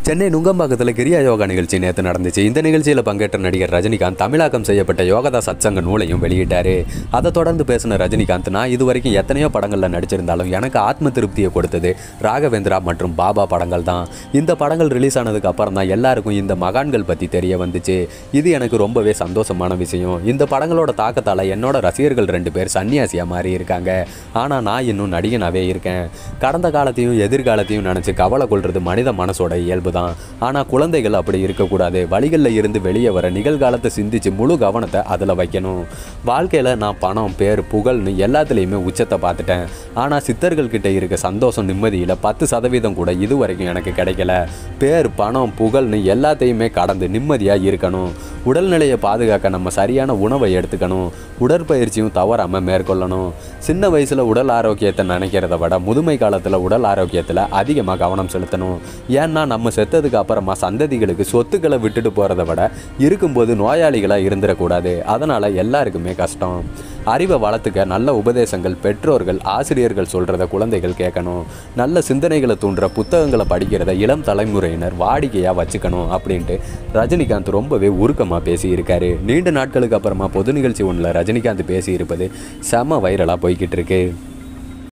சென்னை நுங்கம்பாக்கத்தில் கிரியா யோகா நிகழ்ச்சி நேற்று நடந்துச்சு இந்த நிகழ்ச்சியில் பங்கேற்ற நடிகர் ரஜினிகாந்த் தமிழாக்கம் செய்யப்பட்ட யோகதா சத்சங்க நூலையும் வெளியிட்டாரு அதை தொடர்ந்து பேசின ரஜினிகாந்த் நான் இது வரைக்கும் எத்தனையோ படங்களில் நடிச்சிருந்தாலும் எனக்கு ஆத்ம திருப்தியை கொடுத்தது ராகவேந்திரா மற்றும் பாபா படங்கள் தான் இந்த படங்கள் ரிலீஸ் ஆனதுக்கு அப்புறம் தான் எல்லாருக்கும் இந்த மகான்கள் பற்றி தெரிய வந்துச்சு இது எனக்கு ரொம்பவே சந்தோஷமான விஷயம் இந்த படங்களோட தாக்கத்தால் என்னோட ரசிகர்கள் ரெண்டு பேர் சன்னியாசியாக மாறி இருக்காங்க ஆனால் நான் இன்னும் நடிகனாகவே இருக்கேன் கடந்த காலத்தையும் எதிர்காலத்தையும் நினச்சி கவலை கொள்வது மனித மனசோட இயல்பு தான் ஆனால் குழந்தைகள் அப்படி இருக்கக்கூடாது வழிகளில் இருந்து வெளியே வர நிகழ்காலத்தை சிந்திச்சு முழு கவனத்தை அதில் வைக்கணும் வாழ்க்கையில் நான் பணம் பேர் புகழ்னு எல்லாத்துலேயுமே உச்சத்தை பார்த்துட்டேன் ஆனால் சித்தர்கள் கிட்ட இருக்க சந்தோஷம் நிம்மதியில் பத்து சதவீதம் கூட இது வரைக்கும் எனக்கு கிடைக்கல பேர் பணம் புகழ்னு எல்லாத்தையுமே கடந்து நிம்மதியாக இருக்கணும் உடல்நிலையை பாதுகாக்க நம்ம சரியான உணவை எடுத்துக்கணும் உடற்பயிற்சியும் தவறாமல் மேற்கொள்ளணும் சின்ன வயசில் உடல் ஆரோக்கியத்தை நினைக்கிறத விட முதுமை காலத்தில் உடல் ஆரோக்கியத்தில் அதிகமாக கவனம் செலுத்தணும் ஏன்னா நம்ம செத்ததுக்கு அப்புறமா சந்ததிகளுக்கு சொத்துக்களை விட்டுட்டு போகிறத விட இருக்கும்போது நோயாளிகளாக இருந்துடக்கூடாது அதனால் எல்லாருக்குமே கஷ்டம் அறிவை வளர்த்துக்க நல்ல உபதேசங்கள் பெற்றோர்கள் ஆசிரியர்கள் சொல்கிறத குழந்தைகள் கேட்கணும் நல்ல சிந்தனைகளை தூண்டுற புத்தகங்களை படிக்கிறத இளம் தலைமுறையினர் வாடிக்கையாக வச்சுக்கணும் அப்படின்ட்டு ரஜினிகாந்த் ரொம்பவே உருக்கமாக பேசியிருக்காரு நீண்ட நாட்களுக்கு அப்புறமா பொது நிகழ்ச்சி ஒன்றில் ரஜினிகாந்த் பேசியிருப்பது செம வைரலாக போய்கிட்டு இருக்கு